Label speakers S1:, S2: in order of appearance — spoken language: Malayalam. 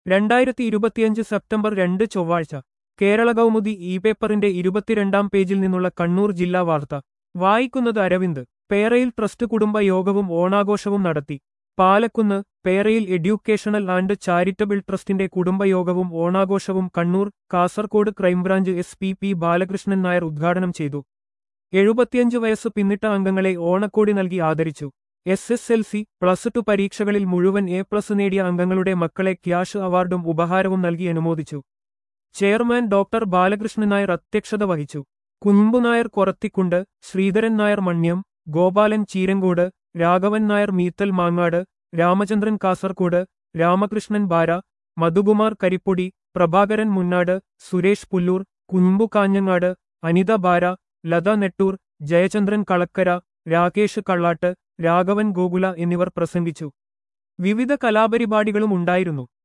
S1: രണ്ടായിരത്തി ഇരുപത്തിയഞ്ച് സെപ്റ്റംബർ രണ്ട് ചൊവ്വാഴ്ച കേരള കൗമുദി ഇ പേപ്പറിന്റെ ഇരുപത്തിരണ്ടാം പേജിൽ നിന്നുള്ള കണ്ണൂർ ജില്ലാ വാർത്ത വായിക്കുന്നത് അരവിന്ദ് പേരയിൽ ട്രസ്റ്റ് കുടുംബ യോഗവും ഓണാഘോഷവും നടത്തി പാലക്കുന്ന് പേരയിൽ എഡ്യൂക്കേഷണൽ ആൻഡ് ചാരിറ്റബിൾ ട്രസ്റ്റിന്റെ കുടുംബയോഗവും ഓണാഘോഷവും Kannur Kasaragod crime branch S P P Balakrishnan Nair ഉദ്ഘാടനം ചെയ്തു എഴുപത്തിയഞ്ച് വയസ്സ് പിന്നിട്ട അംഗങ്ങളെ ഓണക്കോടി നൽകി ആദരിച്ചു S S L C plus two പരീക്ഷകളിൽ മുഴുവൻ എ പ്ലസ് നേടിയ അംഗങ്ങളുടെ മക്കളെ ക്യാഷ് അവാർഡും ഉപഹാരവും നൽകി അനുമോദിച്ചു ചെയർമാൻ ഡോക്ടർ ബാലകൃഷ്ണൻ നായർ അധ്യക്ഷത വഹിച്ചു കുമ്പുനായർ കൊറത്തിക്കുണ്ട് ശ്രീധരൻ നായർ മണ്യം ഗോപാലൻ ചീരങ്കോട് രാഘവൻ നായർ മീത്തൽ മാങ്ങാട് രാമചന്ദ്രൻ കാസർകോട് രാമകൃഷ്ണൻ ബാര മധുകുമാർ കരിപ്പൊടി പ്രഭാകരൻ മുന്നാട് സുരേഷ് പുല്ലൂർ കുമ്പു കാഞ്ഞങ്ങാട് അനിത ബാര ലത നെട്ടൂർ ജയചന്ദ്രൻ കളക്കര രാകേഷ് കള്ളാട്ട് രാഘവൻ ഗോകുല എന്നിവർ പ്രസംഗിച്ചു വിവിധ കലാപരിപാടികളും ഉണ്ടായിരുന്നു